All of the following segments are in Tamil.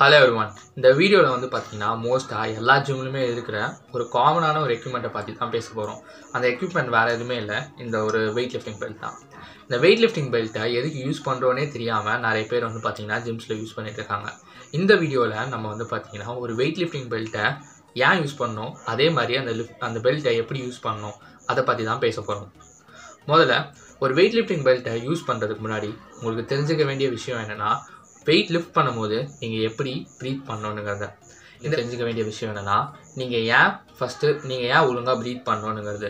ஹலோ எவ்ரிவான் இந்த வீடியோவில் வந்து பார்த்தீங்கன்னா மோஸ்ட்டாக எல்லா ஜிம்லையுமே இருக்கிற ஒரு காமனான ஒரு எக்யூப்மெண்ட்டை பற்றி தான் பேச போகிறோம் அந்த எக்யூப்மெண்ட் வேறு எதுவுமே இல்லை இந்த ஒரு வெயிட் லிஃப்டிங் பெல்ட் தான் இந்த வெயிட் லிஃப்டிங் பெல்ட்டை எதுக்கு யூஸ் பண்ணுறோன்னே தெரியாமல் நிறைய பேர் வந்து பார்த்தீங்கன்னா ஜிம்ஸில் யூஸ் பண்ணிட்டு இருக்காங்க இந்த வீடியோவில் நம்ம வந்து பார்த்தீங்கன்னா ஒரு வெயிட் லிஃப்டிங் பெல்ட்டை ஏன் யூஸ் பண்ணோம் அதே மாதிரி அந்த லிஃப்ட் அந்த பெல்ட்டை எப்படி யூஸ் பண்ணோம் அதை பற்றி தான் பேச போகிறோம் முதல்ல ஒரு வெயிட் லிஃப்டிங் பெல்ட்டை யூஸ் பண்ணுறதுக்கு முன்னாடி உங்களுக்கு தெரிஞ்சுக்க வேண்டிய விஷயம் என்னென்னா வெயிட் லிஃப்ட் பண்ணும்போது நீங்கள் எப்படி ப்ரீத் பண்ணணுங்கிறத இது தெரிஞ்சுக்க வேண்டிய விஷயம் என்னென்னா நீங்கள் ஏன் ஃபஸ்ட்டு நீங்கள் ஏன் ஒழுங்காக ப்ரீத் பண்ணணுங்கிறது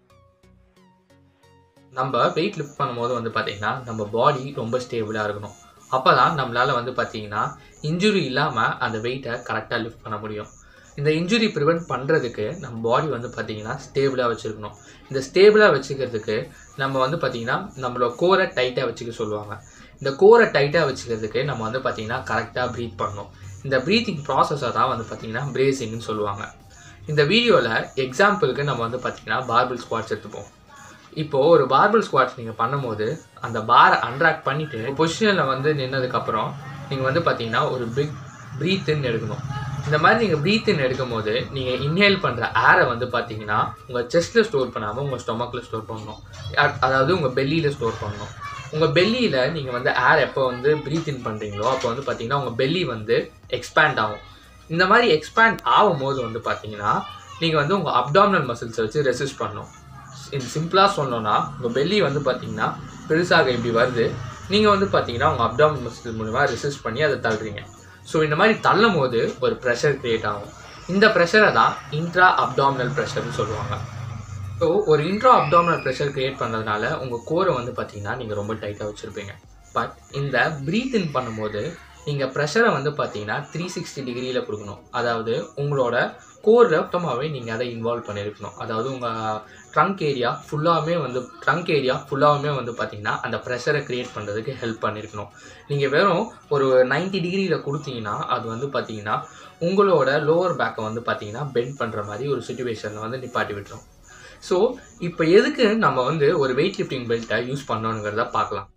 நம்ம வெயிட் லிஃப்ட் பண்ணும்போது வந்து பார்த்திங்கன்னா நம்ம பாடி ரொம்ப ஸ்டேபிளாக இருக்கணும் அப்போ தான் நம்மளால் வந்து பார்த்திங்கன்னா இன்ஜுரி இல்லாமல் அந்த வெயிட்டை கரெக்டாக லிஃப்ட் பண்ண முடியும் இந்த இன்ஜுரி ப்ரிவெண்ட் பண்ணுறதுக்கு நம்ம பாடி வந்து பார்த்திங்கன்னா ஸ்டேபிளாக வச்சுருக்கணும் இந்த ஸ்டேபிளாக வச்சுக்கிறதுக்கு நம்ம வந்து பார்த்திங்கன்னா நம்மளோட கோரை டைட்டாக வச்சுக்க சொல்லுவாங்க இந்த கோரை டைட்டாக வச்சுக்கிறதுக்கு நம்ம வந்து பார்த்திங்கன்னா கரெக்டாக ப்ரீத் பண்ணணும் இந்த ப்ரீத்திங் ப்ராசஸை தான் வந்து பார்த்திங்கன்னா பிரேசிங்னு சொல்லுவாங்க இந்த வீடியோவில் எக்ஸாம்பிளுக்கு நம்ம வந்து பார்த்திங்கன்னா பார்பிள் ஸ்குவாட்ஸ் எடுத்துப்போம் இப்போது ஒரு பார்பிள் ஸ்குவாட்ஸ் நீங்கள் பண்ணும்போது அந்த பாரை அன்ட்ராக்ட் பண்ணிவிட்டு பொசிஷனில் வந்து நின்னதுக்கப்புறம் நீங்கள் வந்து பார்த்தீங்கன்னா ஒரு பிக் ப்ரீத்துன்னு எடுக்கணும் இந்த மாதிரி நீங்கள் ப்ரீத்துன்னு எடுக்கும் போது நீங்கள் இன்ஹேல் பண்ணுற ஏரை வந்து பார்த்தீங்கன்னா உங்கள் செஸ்ட்டில் ஸ்டோர் பண்ணாமல் உங்கள் ஸ்டொமக்கில் ஸ்டோர் பண்ணணும் அ- அதாவது உங்கள் பெல்லியில் ஸ்டோர் பண்ணணும் உங்கள் பெல்லியில் நீங்கள் வந்து ஏர் எப்போ வந்து ப்ரீத் இன் பண்ணுறீங்களோ அப்போ வந்து பார்த்தீங்கன்னா உங்கள் பெல்லி வந்து எக்ஸ்பேண்ட் ஆகும் இந்த மாதிரி எக்ஸ்பேண்ட் ஆகும்போது வந்து பார்த்தீங்கன்னா நீங்கள் வந்து உங்கள் அப்டாமினல் மசில்ஸை வச்சு ரெசிஸ்ட் பண்ணணும் இது சிம்பிளாக சொன்னோன்னா உங்கள் பெல்லி வந்து பார்த்தீங்கன்னா பெருசாக இப்படி வருது நீங்கள் வந்து பார்த்தீங்கன்னா உங்கள் அப்டாமினல் மசில் மூலமா ரெசிஸ்ட் பண்ணி அதை தள்ளுறீங்க ஸோ இந்த மாதிரி தள்ளும் போது ஒரு ப்ரெஷர் கிரியேட் ஆகும் இந்த ப்ரெஷரை தான் இன்ட்ரா அப்டாமினல் ப்ரெஷர்னு சொல்லுவாங்க ஸோ ஒரு இன்ட்ரா அப்டாமினல் ப்ரெஷர் கிரியேட் பண்ணுறதுனால உங்கள் கோரை வந்து பார்த்தீங்கன்னா நீங்கள் ரொம்ப டைட்டாக வச்சுருப்பீங்க பட் இந்த ப்ரீத் இன் பண்ணும்போது நீங்கள் ப்ரெஷரை வந்து பார்த்தீங்கன்னா த்ரீ சிக்ஸ்டி டிகிரியில் கொடுக்கணும் அதாவது உங்களோட கோர் மொத்தமாகவே நீங்கள் அதை இன்வால்வ் பண்ணியிருக்கணும் அதாவது உங்கள் ட்ரங்க் ஏரியா ஃபுல்லாகவே வந்து ட்ரங்க் ஏரியா ஃபுல்லாகவுமே வந்து பார்த்தீங்கன்னா அந்த ப்ரெஷரை க்ரியேட் பண்ணுறதுக்கு ஹெல்ப் பண்ணியிருக்கணும் நீங்கள் வெறும் ஒரு 90 டிகிரியில் கொடுத்தீங்கன்னா அது வந்து பார்த்தீங்கன்னா உங்களோட லோவர் பேக்கை வந்து பார்த்தீங்கன்னா பெண்ட் பண்ணுற மாதிரி ஒரு சுச்சுவேஷனில் வந்து நிப்பாட்டி விட்டுரும் ஸோ இப்போ எதுக்கு நம்ம வந்து ஒரு வெயிட் லிஃப்டிங் பெல்ட்டை யூஸ் பண்ணணுங்கிறத பார்க்கலாம்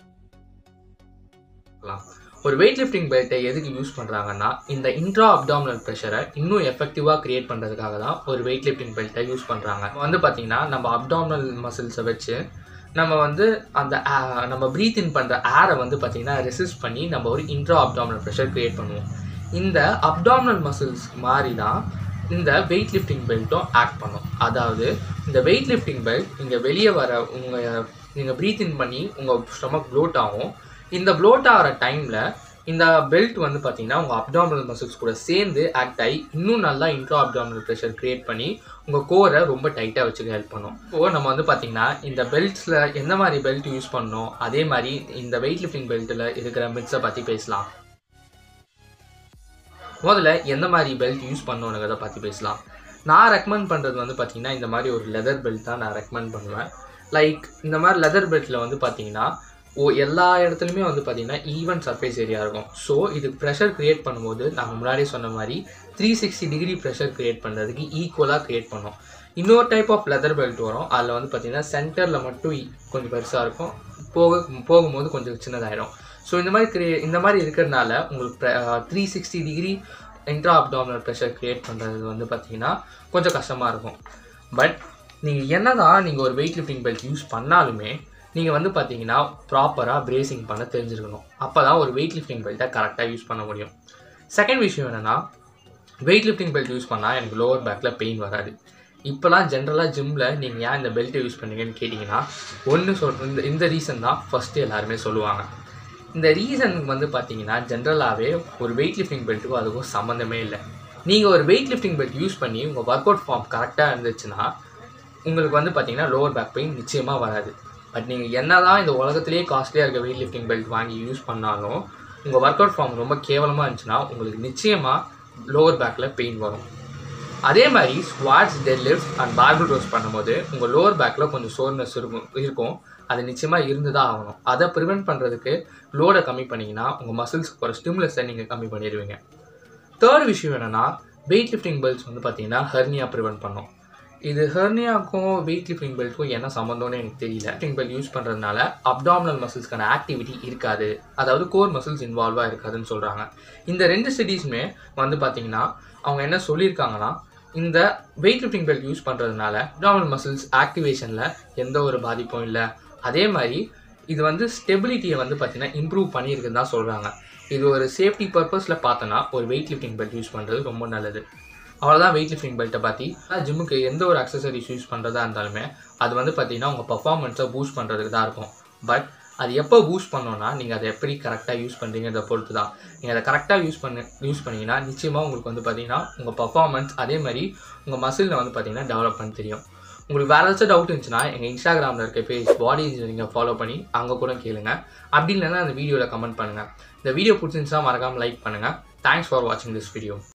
பார்க்கலாம். ஒரு வெயிட் லிஃப்டிங் பெல்ட்டை எதுக்கு யூஸ் பண்ணுறாங்கன்னா இந்த இன்ட்ரா அப்டாமினல் ப்ரெஷரை இன்னும் எஃபெக்டிவாக கிரியேட் பண்ணுறதுக்காக தான் ஒரு வெயிட் லிஃப்டிங் பெல்ட்டை யூஸ் பண்ணுறாங்க வந்து பார்த்தீங்கன்னா நம்ம அப்டாமினல் மசில்ஸை வச்சு நம்ம வந்து அந்த ஆ- நம்ம ப்ரீத் இன் பண்ணுற ஏரை வந்து பார்த்தீங்கன்னா ரெசிஸ்ட் பண்ணி நம்ம ஒரு இன்ட்ரா அப்டாமினல் ப்ரெஷர் கிரியேட் பண்ணுவோம் இந்த அப்டாமினல் மசில்ஸ் மாதிரி தான் இந்த வெயிட் லிஃப்டிங் பெல்ட்டும் ஆக்ட் பண்ணும் அதாவது இந்த வெயிட் லிஃப்டிங் பெல்ட் இங்கே வெளியே வர உங்கள் நீங்கள் ப்ரீத் இன் பண்ணி உங்கள் ஸ்டொமக் ப்ளோட் ஆகும் இந்த ப்ளோட் ஆகிற டைமில் இந்த பெல்ட் வந்து பார்த்தீங்கன்னா உங்கள் அப்டாமினல் மசில்ஸ் கூட சேர்ந்து ஆக்ட் ஆகி இன்னும் நல்லா இன்ட்ரோ அப்டாமினல் ப்ரெஷர் கிரியேட் பண்ணி உங்கள் கோரை ரொம்ப டைட்டாக வச்சுக்க ஹெல்ப் பண்ணும் இப்போ நம்ம வந்து பார்த்தீங்கன்னா இந்த பெல்ட்ஸில் எந்த மாதிரி பெல்ட் யூஸ் பண்ணணும் அதே மாதிரி இந்த வெயிட் லிஃப்டிங் பெல்ட்டில் இருக்கிற மிட்ஸை பற்றி பேசலாம் முதல்ல எந்த மாதிரி பெல்ட் யூஸ் பண்ணணுங்கிறத பற்றி பேசலாம் நான் ரெக்கமெண்ட் பண்ணுறது வந்து பார்த்தீங்கன்னா இந்த மாதிரி ஒரு லெதர் பெல்ட் தான் நான் ரெக்கமெண்ட் பண்ணுவேன் லைக் இந்த மாதிரி லெதர் பெல்ட்டில் வந்து பார்த்தீங்கன்னா ஓ எல்லா இடத்துலையுமே வந்து பார்த்தீங்கன்னா ஈவன் சர்ஃபேஸ் ஏரியா இருக்கும் ஸோ இது ப்ரெஷர் க்ரியேட் பண்ணும்போது நாங்கள் முன்னாடியே சொன்ன மாதிரி three sixty degree pressure create பண்ணுறதுக்கு ஈக்குவலாக க்ரியேட் பண்ணோம் இன்னொரு டைப் ஆஃப் லெதர் பெல்ட் வரும் அதில் வந்து பார்த்தீங்கன்னா சென்டரில் மட்டும் இ- கொஞ்சம் பெருசாக இருக்கும் போக போகும்போது கொஞ்சம் சின்னதாயிடும் ஸோ இந்த மாதிரி கிரியே இந்த மாதிரி இருக்கிறதுனால உங்களுக்கு three sixty degree intra abdominal pressure create பண்ணுறது வந்து பார்த்தீங்கன்னா கொஞ்சம் கஷ்டமாக இருக்கும் பட் நீங்கள் என்னதான் நீங்கள் ஒரு வெயிட் லிஃப்டிங் பெல்ட் யூஸ் பண்ணாலுமே நீங்கள் வந்து பார்த்தீங்கன்னா ப்ராப்பராக பிரேசிங் பண்ண தெரிஞ்சிருக்கணும் அப்போ தான் ஒரு வெயிட் லிஃப்டிங் பெல்ட்டை கரெக்டாக யூஸ் பண்ண முடியும் செகண்ட் விஷயம் என்னென்னா வெயிட் லிஃப்டிங் பெல்ட் யூஸ் பண்ணால் எனக்கு லோவர் பேக்கில் பெயின் வராது இப்போலாம் ஜென்ரலாக ஜிம்மில் நீங்கள் ஏன் இந்த பெல்ட்டை யூஸ் பண்ணீங்கன்னு கேட்டிங்கன்னா ஒன்று சொல் இந்த இந்த ரீசன் தான் ஃபஸ்ட்டு எல்லாருமே சொல்லுவாங்க இந்த ரீசன் வந்து பார்த்தீங்கன்னா ஜென்ரலாகவே ஒரு வெயிட் லிஃப்டிங் பெல்ட்டுக்கும் அதுக்கும் சம்மந்தமே இல்லை நீங்கள் ஒரு வெயிட் லிஃப்டிங் பெல்ட் யூஸ் பண்ணி உங்கள் ஒர்க் அவுட் ஃபார்ம் கரெக்டாக இருந்துச்சுன்னா உங்களுக்கு வந்து பார்த்தீங்கன்னா லோவர் பேக் பெயின் நிச்சயமாக வராது பட் நீங்கள் என்னதான் இந்த உலகத்திலேயே காஸ்ட்லியாக இருக்க வெயிட் லிஃப்டிங் பெல்ட் வாங்கி யூஸ் பண்ணாலும் உங்கள் ஒர்க் அவுட் ஃபார்ம் ரொம்ப கேவலமாக இருந்துச்சுன்னா உங்களுக்கு நிச்சயமாக லோவர் பேக்கில் பெயின் வரும் அதே மாதிரி squats deadlift and barbell rows பண்ணும்போது உங்கள் லோவர் பேக்கில் கொஞ்சம் சோர்னஸ் இருக்கும் இருக்கும் அது நிச்சயமாக இருந்து தான் ஆகணும் அதை ப்ரிவெண்ட் பண்ணுறதுக்கு லோடை கம்மி பண்ணிங்கன்னா உங்கள் மசில்ஸ்க்கு போகிற ஸ்டிமுலஸை நீங்கள் கம்மி பண்ணிடுவீங்க தேர்ட் விஷயம் என்னென்னா வெயிட் லிஃப்டிங் பெல்ட்ஸ் வந்து பார்த்தீங்கன்னா ஹெர்னியா ப்ரிவெண்ட் பண்ணும் இது ஹெர்னியாக்கும் வெயிட் லிஃப்டிங் பெல்ட்டுக்கும் என்ன சம்மந்தம்னு எனக்கு தெரியல லிஃப்டிங் பெல்ட் யூஸ் பண்ணுறதுனால அப்டாமினல் மசில்ஸ்க்கான ஆக்டிவிட்டி இருக்காது அதாவது கோர் மசில்ஸ் இன்வால்வாக இருக்காதுன்னு சொல்கிறாங்க இந்த ரெண்டு ஸ்டடீஸுமே வந்து பார்த்தீங்கன்னா அவங்க என்ன சொல்லியிருக்காங்கன்னா இந்த வெயிட் லிஃப்டிங் பெல்ட் யூஸ் பண்ணுறதுனால அப்டாமினல் மசில்ஸ் ஆக்டிவேஷனில் எந்த ஒரு பாதிப்பும் இல்லை அதே மாதிரி இது வந்து ஸ்டெபிலிட்டியை வந்து பார்த்தீங்கன்னா இம்ப்ரூவ் பண்ணியிருக்குன்னு தான் சொல்கிறாங்க இது ஒரு சேஃப்டி பர்பஸில் பார்த்தோன்னா ஒரு வெயிட் லிஃப்டிங் பெல்ட் யூஸ் பண்ணுறது ரொம்ப நல்லது அவ்வளோதான் வெயிட் லிஃப்டிங் பெல்ட்டை பற்றி ஜிம்முக்கு எந்த ஒரு அக்சசரிஸ் யூஸ் பண்ணுறதா இருந்தாலுமே அது வந்து பார்த்தீங்கன்னா உங்கள் பர்ஃபார்மன்ஸை பூஸ்ட் பண்ணுறதுக்கு தான் இருக்கும் பட் அது எப்போ பூஸ்ட் பண்ணோன்னா நீங்கள் அதை எப்படி கரெக்டாக யூஸ் பண்ணுறீங்கிறத பொறுத்து தான் நீங்கள் அதை கரெக்டாக யூஸ் பண்ணி யூஸ் பண்ணிங்கன்னா நிச்சயமாக உங்களுக்கு வந்து பார்த்தீங்கன்னா உங்கள் பர்ஃபார்மன்ஸ் அதே மாதிரி உங்கள் மசிலில் வந்து பார்த்தீங்கன்னா டெவலப்மெண்ட் தெரியும் உங்களுக்கு வேறு ஏதாச்சும் டவுட் இருந்துச்சுன்னா எங்கள் இன்ஸ்டாகிராமில் இருக்க பேஜ் பாடி இன்ஜினியரிங்கை ஃபாலோ பண்ணி அங்கே கூட கேளுங்க அப்படி இல்லைன்னா அந்த வீடியோவில் கமெண்ட் பண்ணுங்கள் இந்த வீடியோ பிடிச்சிருந்துச்சா மறக்காமல் லைக் பண்ணுங்கள் தேங்க்ஸ் ஃபார் வாட்சிங் திஸ் வீடியோ